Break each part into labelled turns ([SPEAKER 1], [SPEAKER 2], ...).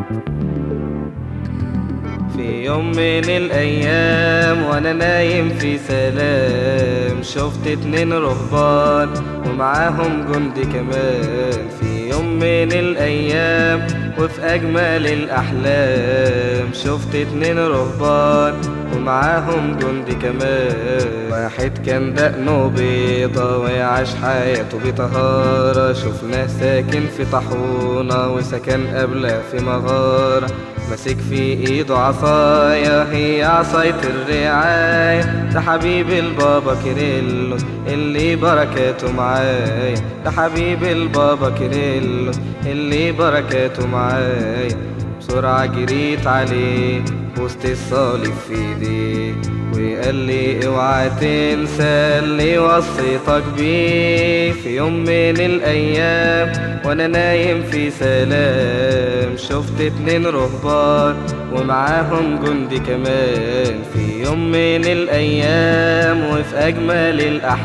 [SPEAKER 1] في يوم من الأيام وأنا نايم في سلام شفت اتنين رهبان ومعاهم جندي كمان في يوم من الأيام وفي أجمل الأحلام شفت اتنين رهبان ومعاهم جندي كمان واحد كان دقنه بيضة ويعاش حياته بطهارة شفناه ساكن في طاحونة وسكن قبله في مغارة ماسك في ايده عصاية هي عصاية الرعاية ده حبيب البابا كيريلو اللي بركاته معايا ده حبيب البابا كيريلو اللي بركاته معايا بسرعة جريت عليه وسط الصليب في ايديه وقال لي اوعى تنسى اللي وصيتك بيه في يوم من الايام وانا نايم في سلام شفت اتنين رهبان ومعاهم جندي كمان في يوم من الايام وفي اجمل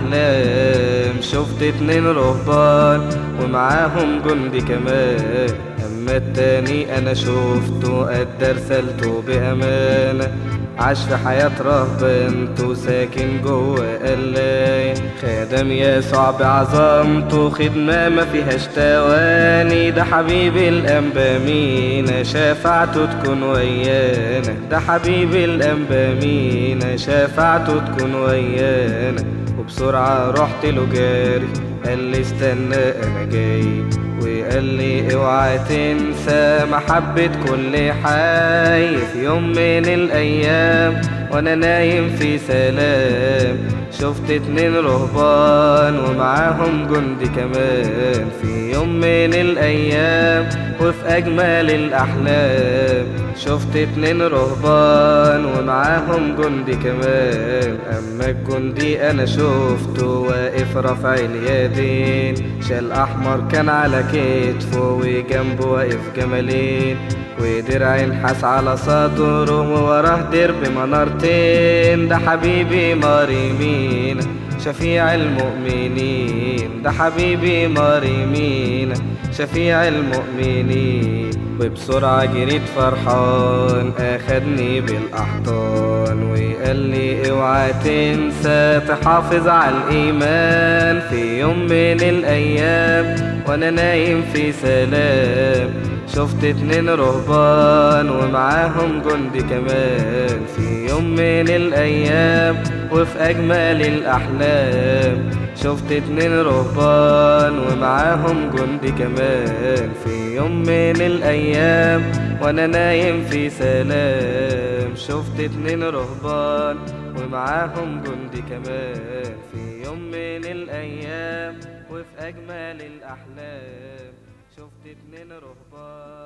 [SPEAKER 1] الاحلام شفت اتنين رهبان ومعاهم جندي كمان اما التاني انا شفته قد رسالته بامانه عاش في حياة رهبنته ساكن جوه قلاية خدم يسوع بعظمته خدمة ما فيهاش تواني ده حبيب الأنبا مينا شفاعته تكون ويانا ده حبيب الأنبا مينا شفاعته تكون ويانا وبسرعة رحت له جاري قال لي استنى أنا جاي وقال لي اوعى تنسى محبة كل حي في يوم من الأيام وأنا نايم في سلام شفت اتنين رهبان ومعاهم جندي كمان في يوم من الأيام وفي أجمل الأحلام شفت اتنين رهبان ومعاهم جندي كمان أما الجندي أنا شفته واقف رافع اليدين شال أحمر كان على كتفه وجنبه واقف جمالين ودرع ينحس على صدره ووراه درب منارتين ده حبيبي مريمين شفيع المؤمنين ده حبيبي مريمين شفيع المؤمنين وبسرعة جريت فرحان أخدني بالأحضان وقال لي اوعى تنسى تحافظ على الإيمان في يوم من الأيام وأنا نايم في سلام شفت اتنين رهبان ومعاهم جندي كمان في يوم من الأيام وفي أجمل الأحلام شفت اتنين رهبان ومعاهم جندي كمان في يوم من الأيام وأنا نايم في سلام شفت اتنين رهبان ومعاهم جندي كمان في يوم من الأيام وفي أجمل الأحلام شفت اتنين رهبان